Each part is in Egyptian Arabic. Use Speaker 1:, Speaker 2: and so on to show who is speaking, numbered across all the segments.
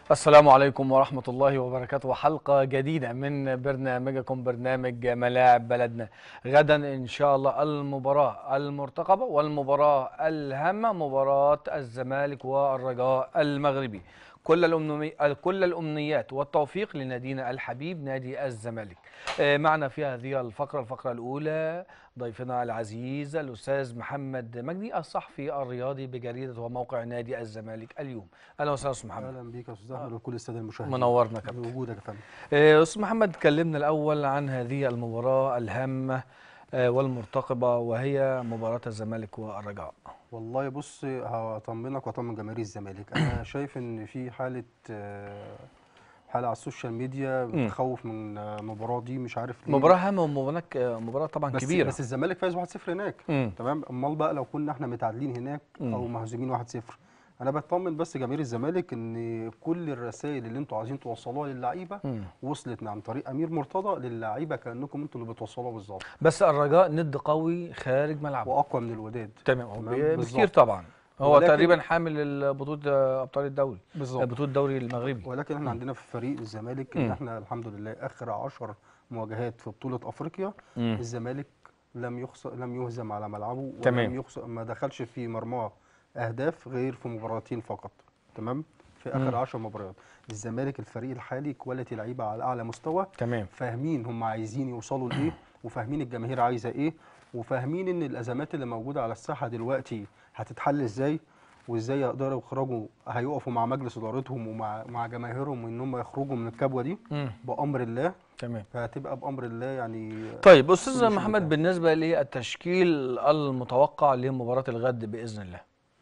Speaker 1: السلام عليكم ورحمة الله وبركاته وحلقة جديدة من برنامجكم برنامج ملاعب بلدنا غدا إن شاء الله المباراة المرتقبة والمباراة الهامة مباراة الزمالك والرجاء المغربي كل الأمني... كل الأمنيات والتوفيق لنادينا الحبيب نادي الزمالك آه، معنا في هذه الفقرة الفقرة الأولى ضيفنا العزيز الأستاذ محمد مجدي الصحفي الرياضي بجريدة وموقع نادي الزمالك اليوم أهلا وسهلا أستاذ محمد
Speaker 2: اهلا بيك يا استاذ احمد وكل الساده المشاهدين
Speaker 1: منورنا يا كابتن
Speaker 2: بوجودك يا فندم
Speaker 1: آه، أستاذ محمد كلمنا الأول عن هذه المباراة الهامة آه، والمرتقبة وهي مباراة الزمالك والرجاء
Speaker 2: والله بص هطمنك واطمن جماهير الزمالك انا شايف ان في حاله آه، حاله على السوشيال ميديا بتخوف من آه، المباراه دي مش عارف ليه
Speaker 1: مباراة هامة ومباراة آه، مباراة طبعا
Speaker 2: بس
Speaker 1: كبيرة
Speaker 2: بس الزمالك فايز 1-0 هناك
Speaker 1: مم.
Speaker 2: تمام امال بقى لو كنا احنا متعادلين هناك
Speaker 1: مم.
Speaker 2: او مهزومين 1-0 انا بطمن بس جماهير الزمالك ان كل الرسائل اللي انتوا عايزين توصلوها للعيبه
Speaker 1: مم.
Speaker 2: وصلت عن طريق امير مرتضى للعيبه كانكم انتوا اللي بتوصلوها بالظبط
Speaker 1: بس الرجاء ند قوي خارج ملعبه
Speaker 2: واقوى من الوداد
Speaker 1: تمام هو
Speaker 2: تمام،
Speaker 1: ب-
Speaker 2: بالظبط.
Speaker 1: بكتير طبعا هو
Speaker 2: ولكن-
Speaker 1: تقريبا حامل بطولة آه، أبطال الدوري
Speaker 2: بالظبط
Speaker 1: بطولة الدوري المغربي
Speaker 2: ولكن احنا عندنا في فريق الزمالك
Speaker 1: مم.
Speaker 2: ان احنا الحمد لله اخر 10 مواجهات في بطوله افريقيا
Speaker 1: مم.
Speaker 2: الزمالك لم يخسر لم يهزم على ملعبه
Speaker 1: تمام.
Speaker 2: ولم يخسر ما دخلش في مرماه اهداف غير في مباراتين فقط تمام في
Speaker 1: مم.
Speaker 2: اخر 10 مباريات الزمالك الفريق الحالي كواليتي لعيبه على اعلى مستوى
Speaker 1: تمام
Speaker 2: فاهمين هم عايزين يوصلوا لايه وفاهمين الجماهير عايزه ايه وفاهمين ان الازمات اللي موجوده على الساحه دلوقتي هتتحل ازاي وازاي يقدروا يخرجوا هيقفوا مع مجلس ادارتهم ومع مع جماهيرهم ان هم يخرجوا من الكبوه دي
Speaker 1: مم.
Speaker 2: بامر الله
Speaker 1: تمام
Speaker 2: فهتبقى بامر الله يعني
Speaker 1: طيب
Speaker 2: كل
Speaker 1: أستاذ
Speaker 2: شيء
Speaker 1: محمد
Speaker 2: متاح.
Speaker 1: بالنسبة للتشكيل المتوقع لمباراة الغد بإذن الله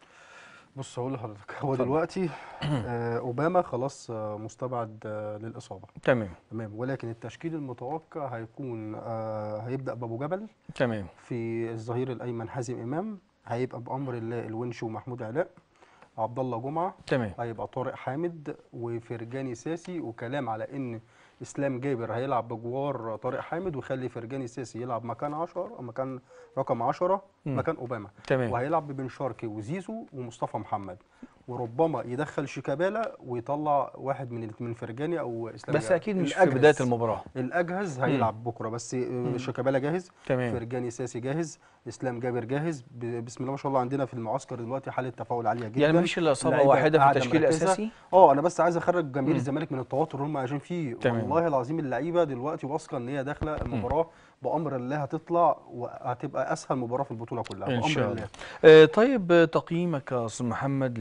Speaker 2: بص هقول لحضرتك هو
Speaker 1: اتفضل.
Speaker 2: دلوقتي آه اوباما خلاص آه مستبعد آه للاصابه
Speaker 1: تمام
Speaker 2: تمام ولكن التشكيل المتوقع هيكون آه هيبدا بابو جبل
Speaker 1: تمام
Speaker 2: في الظهير الايمن حازم امام هيبقى بامر الله الونش ومحمود علاء عبد الله جمعه
Speaker 1: تمام
Speaker 2: هيبقى طارق حامد وفرجاني ساسي وكلام على ان اسلام جابر هيلعب بجوار طارق حامد ويخلي فرجاني ساسي يلعب مكان 10 مكان رقم 10
Speaker 1: مم.
Speaker 2: مكان اوباما
Speaker 1: تمام
Speaker 2: وهيلعب ببن شرقي وزيزو ومصطفى محمد وربما يدخل شيكابالا ويطلع واحد من من فرجاني او اسلام
Speaker 1: بس
Speaker 2: جابر.
Speaker 1: أكيد مش في
Speaker 2: الأجهز-
Speaker 1: بداية المباراة
Speaker 2: الاجهز هيلعب بكره بس آه، شيكابالا جاهز
Speaker 1: تمام
Speaker 2: فرجاني ساسي جاهز اسلام جابر جاهز ب- بسم الله ما شاء الله عندنا في المعسكر دلوقتي حاله تفاعل عاليه جدا
Speaker 1: يعني مفيش إلا إصابة
Speaker 2: اللعيبة
Speaker 1: واحدة في
Speaker 2: قاعدة
Speaker 1: التشكيل
Speaker 2: مركزة.
Speaker 1: الأساسي
Speaker 2: اه انا بس عايز اخرج جماهير
Speaker 1: مم.
Speaker 2: الزمالك من التوتر اللي هم عايشين فيه
Speaker 1: تمام.
Speaker 2: والله العظيم اللعيبه دلوقتي واثقه ان هي داخله المباراه بامر الله هتطلع وهتبقى اسهل مباراه في البطوله كلها
Speaker 1: إن
Speaker 2: بامر
Speaker 1: شاء
Speaker 2: الله
Speaker 1: الله. آه، طيب آه، تقييمك يا استاذ محمد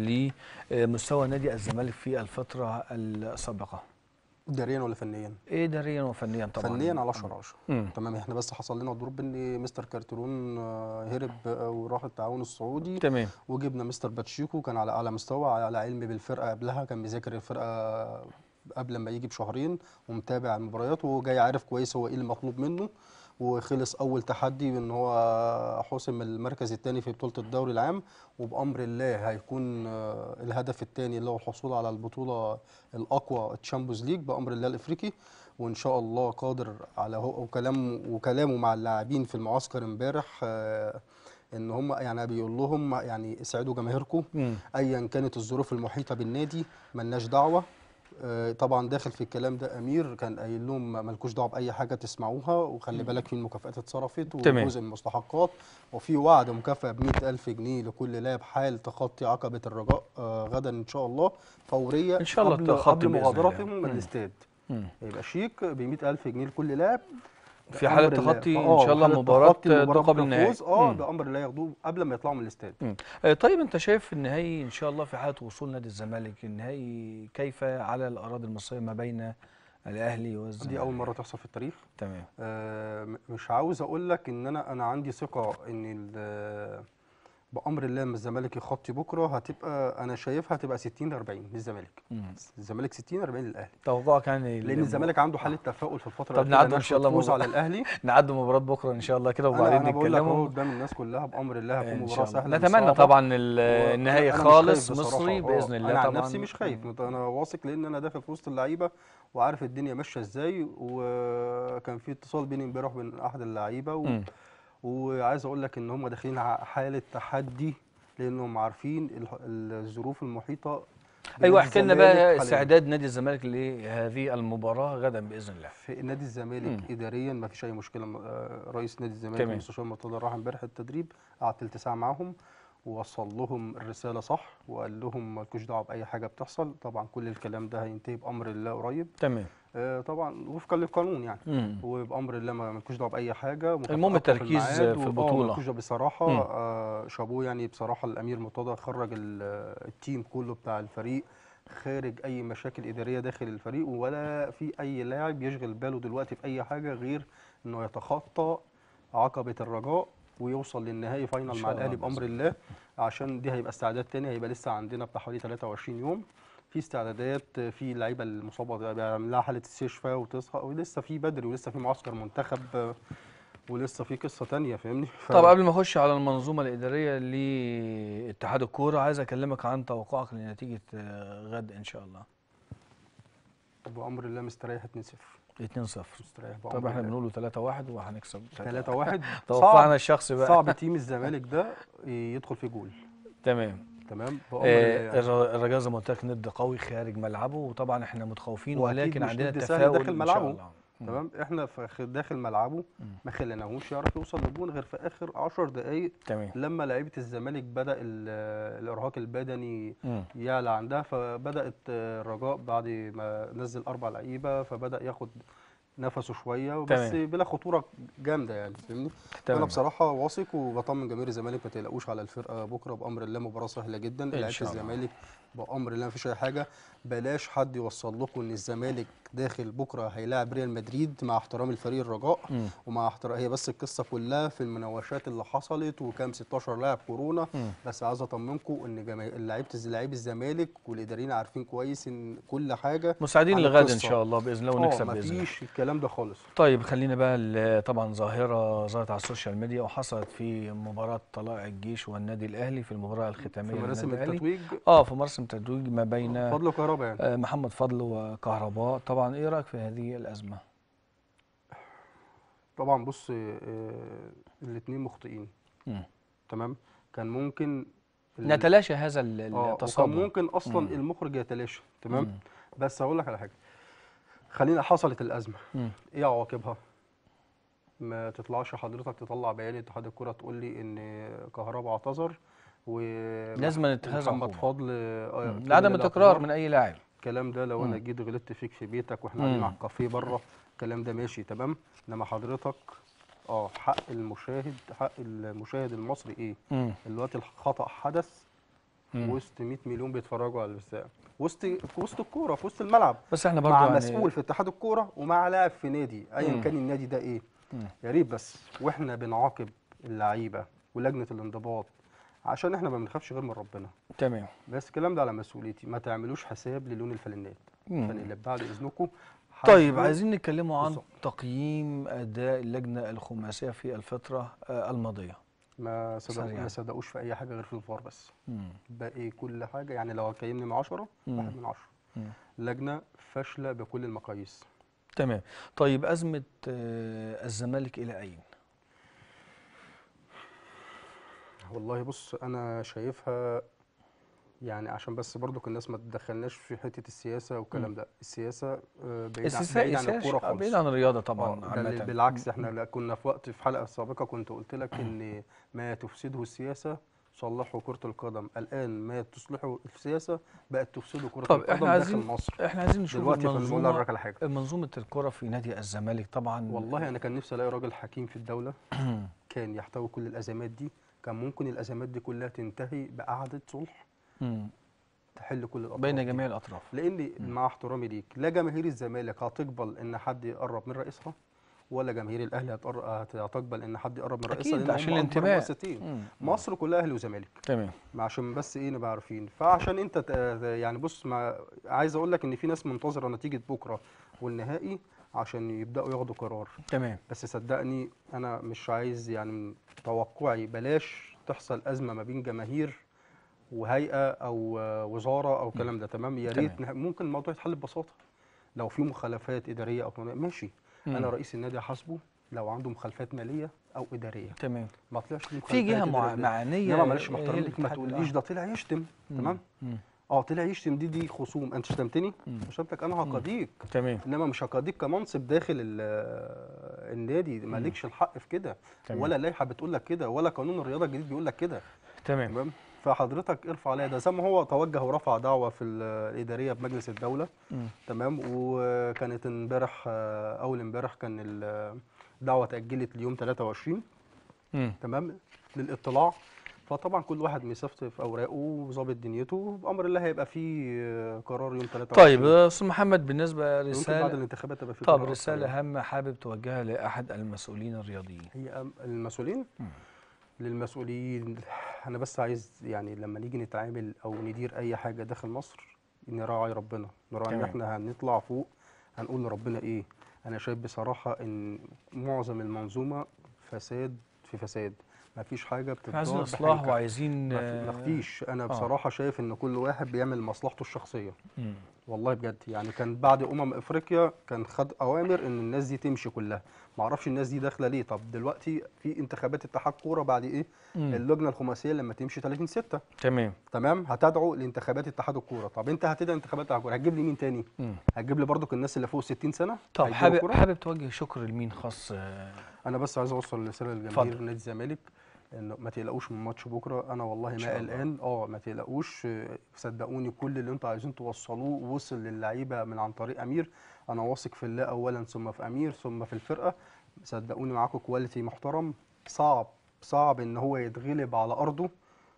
Speaker 1: لمستوى نادي الزمالك في الفتره السابقه
Speaker 2: اداريا ولا فنيا
Speaker 1: اداريا وفنيا طبعا
Speaker 2: فنيا على 10 على 10
Speaker 1: مم.
Speaker 2: تمام احنا بس حصل لنا ضروب ان مستر كارترون آه، هرب آه، وراح التعاون السعودي
Speaker 1: تمام
Speaker 2: وجبنا مستر باتشيكو كان على اعلى مستوى على علم بالفرقه قبلها كان بيذاكر الفرقه قبل ما يجي بشهرين ومتابع المباريات وجاي عارف كويس هو ايه المطلوب منه وخلص اول تحدي بان هو حسم المركز الثاني في بطوله الدوري العام وبامر الله هيكون آه، الهدف الثاني اللي هو الحصول على البطوله الاقوى الشامبيونز ليج بامر الله الافريقي وان شاء الله قادر على هو وكلام وكلامه مع اللاعبين في المعسكر امبارح آه، ان هم يعني بيقول لهم يعني اسعدوا جماهيركم
Speaker 1: مم.
Speaker 2: ايا كانت الظروف المحيطه بالنادي ملناش دعوه آه، طبعا داخل في الكلام ده امير كان قايل لهم ما- مالكوش دعوه باي حاجه تسمعوها وخلي بالك في المكافئات اتصرفت
Speaker 1: تمام.
Speaker 2: وجزء من المستحقات وفي وعد مكافاه ب ألف جنيه لكل لاعب حال تخطي عقبه الرجاء آه، غدا ان شاء الله فوريه
Speaker 1: إن شاء الله
Speaker 2: قبل,
Speaker 1: تخطي
Speaker 2: قبل
Speaker 1: بإذن
Speaker 2: مغادرتهم
Speaker 1: الله.
Speaker 2: من الاستاد
Speaker 1: مم.
Speaker 2: يبقى شيك ب ألف جنيه لكل لاعب
Speaker 1: في حاله
Speaker 2: بأمر الله.
Speaker 1: تخطي
Speaker 2: فآه،
Speaker 1: ان شاء الله
Speaker 2: حالة
Speaker 1: مباراه
Speaker 2: تخطي المباراة
Speaker 1: قبل النهائي
Speaker 2: بالفوز، اه
Speaker 1: مم.
Speaker 2: بامر الله ياخدوه قبل ما يطلعوا من الاستاد
Speaker 1: مم. آه، طيب انت شايف النهائي ان شاء الله في حاله وصول نادي الزمالك النهائي كيف على الاراضي المصريه ما بين الاهلي والزمالك
Speaker 2: دي اول مره تحصل في التاريخ
Speaker 1: تمام
Speaker 2: آه، م- مش عاوز اقول لك ان انا انا عندي ثقه ان ال- بامر الله لما الزمالك يخطي بكره هتبقى انا شايفها هتبقى 60 40 للزمالك
Speaker 1: مم.
Speaker 2: الزمالك 60 40 للاهلي
Speaker 1: توقعك يعني
Speaker 2: لان الزمالك عنده حاله تفاؤل في الفتره
Speaker 1: طب
Speaker 2: الأخيرة
Speaker 1: نعدوا
Speaker 2: إنها
Speaker 1: إن شاء الله
Speaker 2: تفوز
Speaker 1: مباراة.
Speaker 2: على الاهلي
Speaker 1: نعدوا مباراه بكره ان شاء الله كده
Speaker 2: انا
Speaker 1: وبعدين
Speaker 2: انا بقول لك اهو
Speaker 1: نتكلموا
Speaker 2: قدام الناس كلها بامر الله هتكون
Speaker 1: ان
Speaker 2: مباراه
Speaker 1: شاء الله
Speaker 2: سهله
Speaker 1: نتمنى
Speaker 2: صعبة.
Speaker 1: طبعا ال-
Speaker 2: و-
Speaker 1: النهائي
Speaker 2: أنا- أنا مش
Speaker 1: خالص
Speaker 2: خايف بصراحة.
Speaker 1: مصري
Speaker 2: آه،
Speaker 1: باذن الله
Speaker 2: انا
Speaker 1: طبعا
Speaker 2: عن نفسي مش خايف انا واثق لان انا داخل في وسط اللعيبه وعارف الدنيا ماشيه ازاي وكان في اتصال بيني امبارح وبين احد اللعيبه و...
Speaker 1: مم.
Speaker 2: وعايز اقول لك ان هم داخلين ع- حاله تحدي لانهم عارفين ال- الظروف المحيطه
Speaker 1: ايوه
Speaker 2: بنادي
Speaker 1: احكي لنا
Speaker 2: الزمالك
Speaker 1: بقى
Speaker 2: حالياً.
Speaker 1: استعداد نادي الزمالك لهذه المباراه غدا باذن الله
Speaker 2: في نادي الزمالك
Speaker 1: مم.
Speaker 2: اداريا ما فيش اي مشكله م- آه، رئيس نادي الزمالك
Speaker 1: تمام.
Speaker 2: المستشار مرتضى راح امبارح التدريب قعد تلت ساعه معاهم ووصل لهم الرساله صح وقال لهم مالكوش دعوه باي حاجه بتحصل طبعا كل الكلام ده هينتهي بامر الله قريب
Speaker 1: تمام
Speaker 2: آه، طبعا وفقا للقانون يعني
Speaker 1: مم.
Speaker 2: وبامر الله ما مالكوش دعوه باي حاجه مكافآت
Speaker 1: المهم
Speaker 2: في
Speaker 1: التركيز
Speaker 2: الميعاد
Speaker 1: في
Speaker 2: و- آه،
Speaker 1: البطولة.
Speaker 2: مالكوش دعوة بصراحه
Speaker 1: مم.
Speaker 2: آه شابوه يعني بصراحه الامير مرتضى خرج ال- التيم كله بتاع الفريق خارج اي مشاكل اداريه داخل الفريق ولا في اي لاعب يشغل باله دلوقتي في اي حاجه غير انه يتخطى عقبه الرجاء ويوصل للنهائي فاينل
Speaker 1: شاء
Speaker 2: مع
Speaker 1: الله
Speaker 2: الاهلي
Speaker 1: بإذن
Speaker 2: بامر الله عشان دي هيبقى استعداد تاني هيبقى لسه عندنا بتاع حوالي 23 يوم في استعدادات في لعيبه المصابه ده بيعمل لها حاله استشفاء وتصحى ولسه في بدري ولسه في معسكر منتخب آه، ولسه في قصه تانية فاهمني ف-
Speaker 1: طب قبل ما اخش على المنظومه الاداريه لاتحاد الكوره عايز اكلمك عن توقعك لنتيجه آه، غد ان شاء الله
Speaker 2: بامر الله مستريح 2-0
Speaker 1: 2-0
Speaker 2: مستريح بامر
Speaker 1: طب احنا
Speaker 2: الله
Speaker 1: بنقوله 3-1 وهنكسب
Speaker 2: 3 1
Speaker 1: توقعنا الشخصي بقى
Speaker 2: صعب تيم الزمالك ده يدخل في جول
Speaker 1: تمام
Speaker 2: تمام بامر
Speaker 1: آه،
Speaker 2: الله يعني.
Speaker 1: الر- الرجاء زي ما قلت لك ند قوي خارج ملعبه وطبعا احنا متخوفين
Speaker 2: وأكيد
Speaker 1: ولكن
Speaker 2: مش
Speaker 1: عندنا
Speaker 2: ند سهل
Speaker 1: تفاؤل
Speaker 2: داخل
Speaker 1: ان شاء
Speaker 2: ملعبه.
Speaker 1: الله مم.
Speaker 2: تمام احنا في خ- داخل ملعبه
Speaker 1: مم.
Speaker 2: ما خليناهوش يعرف يوصل للجون غير في اخر 10 دقائق
Speaker 1: تمام
Speaker 2: لما لعيبه الزمالك بدا ال- الارهاق البدني
Speaker 1: مم.
Speaker 2: يعلى عندها فبدات آه، الرجاء بعد ما نزل اربع لعيبه فبدا ياخد نفسه شويه بس
Speaker 1: تمام.
Speaker 2: بلا خطوره جامده يعني فاهمني انا
Speaker 1: تمام
Speaker 2: بصراحه واثق وبطمن جماهير الزمالك ما تقلقوش على الفرقه بكره بامر الله مباراه سهله جدا لعيبه
Speaker 1: شاء الله.
Speaker 2: الزمالك بامر الله مفيش اي حاجه بلاش حد يوصل لكم ان الزمالك داخل بكره هيلاعب ريال مدريد مع احترام الفريق الرجاء
Speaker 1: مم.
Speaker 2: ومع احترام هي بس القصه كلها في المناوشات اللي حصلت وكام 16 لاعب كورونا
Speaker 1: مم.
Speaker 2: بس عايز اطمنكم ان جماهير لعيبه لعيب الزمالك والاداريين عارفين كويس ان كل حاجه
Speaker 1: مساعدين
Speaker 2: عن
Speaker 1: لغد ان
Speaker 2: القصة.
Speaker 1: شاء الله باذن الله
Speaker 2: اه
Speaker 1: ونكسب باذن الله
Speaker 2: مفيش الكلام ده خالص
Speaker 1: طيب خلينا بقى ال- طبعا ظاهره ظهرت على السوشيال ميديا وحصلت في مباراه طلائع الجيش والنادي الاهلي في المباراه الختاميه
Speaker 2: في مراسم
Speaker 1: للنادي الأهلي.
Speaker 2: التتويج
Speaker 1: اه في مراسم التتويج ما بين
Speaker 2: فضل وكهرباء يعني
Speaker 1: آه، محمد فضل وكهرباء طبعا ايه رايك في هذه الازمه
Speaker 2: طبعا بص الاثنين مخطئين
Speaker 1: مم.
Speaker 2: تمام كان ممكن ال-
Speaker 1: نتلاشى هذا ال-
Speaker 2: اه وكان
Speaker 1: التصادم
Speaker 2: ممكن اصلا
Speaker 1: مم.
Speaker 2: المخرج يتلاشى تمام
Speaker 1: مم.
Speaker 2: بس هقول لك على حاجه خلينا حصلت الازمه
Speaker 1: مم.
Speaker 2: ايه عواقبها ما تطلعش حضرتك تطلع بيان اتحاد الكره تقول لي ان كهربا اعتذر و
Speaker 1: لازم اتخاذ
Speaker 2: محمد
Speaker 1: عقوبة.
Speaker 2: فضل آه،
Speaker 1: مم.
Speaker 2: كمل
Speaker 1: لعدم التكرار
Speaker 2: الاعتذار.
Speaker 1: من اي لاعب
Speaker 2: الكلام ده لو انا
Speaker 1: مم.
Speaker 2: جيت غلطت فيك في بيتك واحنا قاعدين
Speaker 1: مم.
Speaker 2: على الكافيه بره الكلام ده ماشي تمام انما حضرتك اه حق المشاهد حق المشاهد المصري ايه
Speaker 1: مم.
Speaker 2: دلوقتي الخطا حدث
Speaker 1: مم.
Speaker 2: وسط 100 مليون بيتفرجوا على البتاع وسط في وسط الكوره في وسط الملعب
Speaker 1: بس احنا برضو
Speaker 2: مع
Speaker 1: يعني
Speaker 2: مسؤول في اتحاد الكوره ومع لاعب في نادي ايا
Speaker 1: مم.
Speaker 2: كان النادي ده ايه
Speaker 1: مم.
Speaker 2: يا ريت بس واحنا بنعاقب اللعيبه ولجنه الانضباط عشان احنا ما بنخافش غير من ربنا
Speaker 1: تمام
Speaker 2: بس الكلام ده على مسؤوليتي ما تعملوش حساب للون الفلنات
Speaker 1: مم.
Speaker 2: فنقلب بعد اذنكم
Speaker 1: طيب
Speaker 2: حاسبوا-
Speaker 1: عايزين نتكلموا عن
Speaker 2: بالظبط.
Speaker 1: تقييم اداء اللجنه الخماسيه في الفتره آه، الماضيه
Speaker 2: ما صدقوا
Speaker 1: سريعاً.
Speaker 2: ما صدقوش في اي حاجه غير في الفار بس
Speaker 1: مم.
Speaker 2: باقي كل حاجه يعني لو هتكلمني من 10
Speaker 1: مم.
Speaker 2: واحد من 10
Speaker 1: مم.
Speaker 2: لجنه فاشله بكل المقاييس
Speaker 1: تمام طيب ازمه آه، الزمالك الى اين
Speaker 2: والله بص انا شايفها يعني عشان بس برضو الناس ما تدخلناش في حته السياسه والكلام ده السياسه آه، بعيد عن,
Speaker 1: السياسه
Speaker 2: بعيد عن
Speaker 1: السياسة-
Speaker 2: الكوره
Speaker 1: آه،
Speaker 2: خالص
Speaker 1: بعيد عن الرياضه
Speaker 2: آه،
Speaker 1: طبعا
Speaker 2: بل
Speaker 1: عامه
Speaker 2: بالعكس احنا لا كنا في وقت في حلقه سابقه كنت قلت لك ان ما تفسده السياسه صلحه كره القدم الان ما تصلحه السياسه بقت تفسده كره
Speaker 1: طب
Speaker 2: القدم
Speaker 1: احنا
Speaker 2: داخل
Speaker 1: عايزين
Speaker 2: مصر
Speaker 1: احنا عايزين نشوف
Speaker 2: دلوقتي فنقول
Speaker 1: المنظومه
Speaker 2: لك على حاجه
Speaker 1: منظومه الكره في نادي الزمالك طبعا
Speaker 2: والله انا كان نفسي الاقي راجل حكيم في الدوله كان يحتوي كل الازمات دي كان ممكن الازمات دي كلها تنتهي بقعده صلح
Speaker 1: مم.
Speaker 2: تحل كل الاطراف
Speaker 1: بين
Speaker 2: دي.
Speaker 1: جميع الاطراف
Speaker 2: لان مع احترامي ليك لا جماهير الزمالك هتقبل ان حد يقرب من رئيسها ولا جماهير الاهلي هتقر- هت- هتقبل ان حد يقرب من رئيسها
Speaker 1: اكيد
Speaker 2: لأن
Speaker 1: عشان
Speaker 2: هم أكبر
Speaker 1: الانتماء
Speaker 2: مؤسستين.
Speaker 1: مم.
Speaker 2: مصر كلها اهلي وزمالك
Speaker 1: تمام
Speaker 2: ما عشان بس ايه نبقى عارفين فعشان انت ت- يعني بص ما عايز اقول لك ان في ناس منتظره نتيجه بكره والنهائي عشان يبداوا ياخدوا قرار
Speaker 1: تمام
Speaker 2: بس صدقني انا مش عايز يعني توقعي بلاش تحصل ازمه ما بين جماهير وهيئه او آه، وزاره او الكلام ده تمام يا ريت نه- ممكن الموضوع يتحل ببساطه لو في مخالفات اداريه او قانونية، ماشي
Speaker 1: مم.
Speaker 2: انا رئيس النادي هحاسبه لو عنده مخالفات ماليه او اداريه
Speaker 1: تمام
Speaker 2: ما طلعش فيه
Speaker 1: في
Speaker 2: مخالفات
Speaker 1: جهه مع-
Speaker 2: إدارية.
Speaker 1: معنيه
Speaker 2: انما معلش
Speaker 1: هي
Speaker 2: محترم
Speaker 1: اللي
Speaker 2: ليك ما
Speaker 1: تحدد-
Speaker 2: تقوليش
Speaker 1: آه.
Speaker 2: ده طلع يشتم
Speaker 1: مم.
Speaker 2: تمام
Speaker 1: مم.
Speaker 2: اه طلع يشتم دي دي خصوم انت شتمتني
Speaker 1: مم.
Speaker 2: شتمتك انا هقاضيك
Speaker 1: تمام
Speaker 2: انما مش هقاضيك كمنصب داخل ال- النادي مالكش الحق في كده
Speaker 1: تمام.
Speaker 2: ولا اللائحه بتقول لك كده ولا قانون الرياضه الجديد بيقول لك كده
Speaker 1: تمام
Speaker 2: تمام فحضرتك ارفع عليها ده زي ما هو توجه ورفع دعوه في ال- الاداريه بمجلس الدوله
Speaker 1: مم.
Speaker 2: تمام وكانت امبارح آه، اول امبارح كان ال- الدعوه اتاجلت ليوم 23
Speaker 1: مم.
Speaker 2: تمام للاطلاع فطبعا كل واحد مسافته في اوراقه وظابط دنيته بامر الله هيبقى فيه آه، قرار يوم 23
Speaker 1: طيب يا استاذ محمد بالنسبه
Speaker 2: يمكن بعد
Speaker 1: رساله
Speaker 2: الانتخابات تبقى في
Speaker 1: طب
Speaker 2: قرار أكتر
Speaker 1: رساله
Speaker 2: يعني.
Speaker 1: هامه حابب توجهها لاحد المسؤولين الرياضيين
Speaker 2: هي أم- المسؤولين
Speaker 1: مم.
Speaker 2: للمسؤولين انا بس عايز يعني لما نيجي نتعامل او ندير اي حاجه داخل مصر نراعي ربنا نراعي ان
Speaker 1: تمام.
Speaker 2: احنا هنطلع فوق هنقول لربنا ايه انا شايف بصراحه ان معظم المنظومه فساد في فساد ما فيش حاجه بتتدار
Speaker 1: عايزين اصلاح
Speaker 2: بحنكة.
Speaker 1: وعايزين
Speaker 2: ما
Speaker 1: آه،
Speaker 2: في- ما فيش انا
Speaker 1: آه.
Speaker 2: بصراحه شايف ان كل واحد بيعمل مصلحته الشخصيه
Speaker 1: مم.
Speaker 2: والله بجد يعني كان بعد امم افريقيا كان خد اوامر ان الناس دي تمشي كلها ما اعرفش الناس دي داخله ليه طب دلوقتي في انتخابات اتحاد كوره بعد ايه
Speaker 1: مم.
Speaker 2: اللجنه الخماسيه لما تمشي 30 6
Speaker 1: تمام
Speaker 2: تمام هتدعو لانتخابات اتحاد الكوره طب انت هتدعي انتخابات اتحاد الكوره هتجيب لي مين تاني
Speaker 1: مم.
Speaker 2: هتجيب لي برضك الناس اللي فوق 60 سنه
Speaker 1: طب
Speaker 2: هيجيبوا
Speaker 1: حابب
Speaker 2: كورة؟
Speaker 1: حابب توجه شكر لمين خاص آه،
Speaker 2: انا بس عايز اوصل رساله
Speaker 1: اتفضل.
Speaker 2: لجماهير نادي الزمالك انه ما تقلقوش من ماتش بكره انا والله
Speaker 1: إن
Speaker 2: ما
Speaker 1: شاء الله.
Speaker 2: قلقان اه ما تقلقوش آه، صدقوني كل اللي انتوا عايزين توصلوه وصل للعيبه من عن طريق امير انا واثق في الله اولا ثم في امير ثم في الفرقه صدقوني معاكم كواليتي محترم صعب صعب ان هو يتغلب على ارضه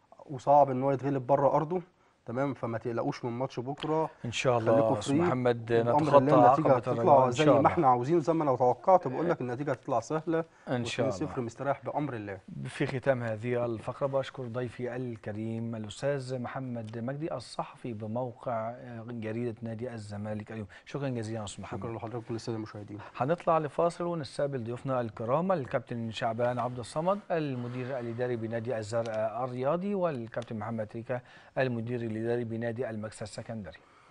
Speaker 2: وصعب ان هو يتغلب بره ارضه تمام فما تقلقوش من ماتش بكره
Speaker 1: ان شاء
Speaker 2: خليكوا
Speaker 1: الله استاذ
Speaker 2: فري
Speaker 1: محمد
Speaker 2: بأمر
Speaker 1: نتخطى
Speaker 2: الله النتيجه
Speaker 1: عقبه
Speaker 2: هتطلع
Speaker 1: الرجاء ان
Speaker 2: زي
Speaker 1: شاء
Speaker 2: ما
Speaker 1: الله
Speaker 2: احنا عاوزين زي ما انا توقعت بقول لك النتيجه هتطلع سهله
Speaker 1: ان شاء الله
Speaker 2: 2-0 مستريح بامر الله
Speaker 1: في ختام هذه الفقرة بشكر ضيفي الكريم الأستاذ محمد مجدي الصحفي بموقع آه، جريدة نادي الزمالك اليوم شكرا جزيلا يا أستاذ محمد
Speaker 2: شكرا لحضرتك كل الساده المشاهدين
Speaker 1: هنطلع لفاصل ونستقبل ضيوفنا الكرام الكابتن شعبان عبد الصمد المدير الإداري بنادي الزرقاء الرياضي والكابتن محمد تريكا المدير الإداري بنادي المكسة السكندري